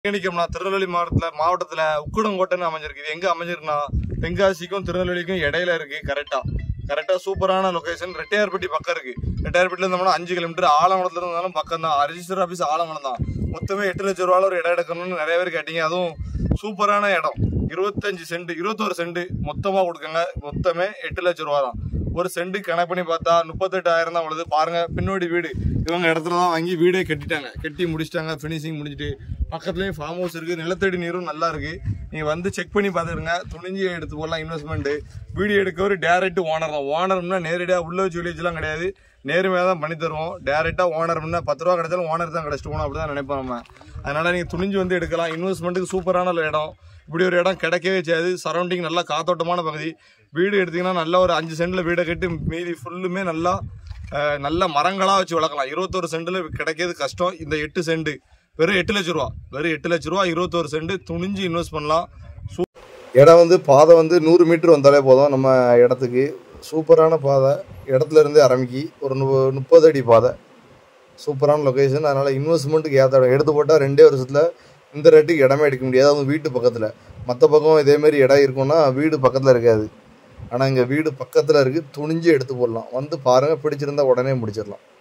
கணிக்கம்னா திருநெல்வேலி மாவட்டத்தில் மாவட்டத்தில் உக்குடங்கோட்டைன்னு அமைஞ்சிருக்கு இது எங்கே அமைஞ்சிருக்குன்னா தென்காசிக்கும் திருநெல்வேலிக்கும் இடையில இருக்கு கரெக்டாக கரெக்டாக சூப்பரான லொகேஷன் ரெட்டையார்பட்டி பக்கம் இருக்கு ரெட்டையார்பட்டியில் இருந்தோம்னா அஞ்சு கிலோமீட்டர் ஆலங்குளத்தில் இருந்தாலும் பக்கம் தான் ரிஜிஸ்டர் ஆஃபீஸ் ஆலங்குளம் தான் மொத்தமே எட்டு லட்ச ரூபால ஒரு இடம் எடுக்கணும்னு நிறைய பேர் கேட்டீங்க அதுவும் சூப்பரான இடம் இருபத்தஞ்சு சென்ட் இருபத்தோரு சென்ட் மொத்தமாக கொடுக்குங்க மொத்தமே எட்டு லட்ச ரூபா தான் ஒரு சென்ட் கணக்கு பண்ணி பார்த்தா முப்பத்தெட்டாயிரம் தான் உள்ளது பாருங்க பின்னோடி வீடு இவங்க இடத்துல தான் வாங்கி வீடே கட்டிட்டாங்க கட்டி முடிச்சிட்டாங்க ஃபினிஷிங் முடிஞ்சிட்டு பக்கத்துலேயே ஃபார்ம் ஹவுஸ் இருக்கு நிலத்தடி நீரும் நல்லா இருக்கு நீங்க வந்து செக் பண்ணி பார்த்துருங்க துணிஞ்சு எடுத்து போடலாம் இன்வெஸ்ட்மெண்ட் வீடியோ எடுக்க ஒரு டேரக்ட் ஓனர் தான் ஓனர்னா நேரடியாக உள்ள வச்சு வில்லேஜ்லாம் கிடையாது நேர்மையாக தான் பண்ணி தருவோம் டேரெக்டாக ஓனர்னா பத்து ரூபா கிடைச்சாலும் ஓனர் தான் கிடைச்சிட்டு போகணும் அப்படி தான் நினைப்போம் நம்ம அதனால நீங்கள் துணிஞ்சு வந்து எடுக்கலாம் இன்வெஸ்ட்மெண்ட்டுக்கு சூப்பரான ஒரு இடம் இப்படி ஒரு இடம் கிடைக்கவே செய்யாது சரௌண்டிங் நல்லா காத்தோட்டமான பகுதி வீடு எடுத்தீங்கன்னா நல்ல ஒரு அஞ்சு சென்டில் வீடை கட்டி மீதி ஃபுல்லுமே நல்லா அஹ், நல்ல மரங்களாக வச்சு வளர்க்கலாம் இருபத்தோரு சென்டில் கிடைக்கிறது கஷ்டம் இந்த எட்டு சென்ட் வெறும் எட்டு லட்ச ரூபா வெறும் எட்டு லட்ச ரூபா இருபத்தோரு சென்ட் துணிஞ்சு இன்வெஸ்ட் பண்ணலாம் இடம் வந்து பாதை வந்து நூறு மீட்டர் வந்தாலே போதும் நம்ம இடத்துக்கு சூப்பரான பாதை இடத்துல இருந்து ஆரம்பிக்கி ஒரு நு- முப்பது அடி பாதை சூப்பரான லொக்கேஷன் அதனால் இன்வெஸ்ட்மெண்ட்டுக்கு ஏற்ற இடம் எடுத்து போட்டால் ரெண்டே வருஷத்தில் இந்த ரேட்டுக்கு இடமே எடுக்க முடியாது அதுவும் வீட்டு பக்கத்தில் மற்ற பக்கம் இதேமாரி இடம் இருக்கும்னா வீடு பக்கத்தில் இருக்காது ஆனால் இங்கே வீடு பக்கத்தில் இருக்குது துணிஞ்சு எடுத்து போடலாம் வந்து பாருங்கள் பிடிச்சிருந்தா உடனே முடிச்சிடலாம்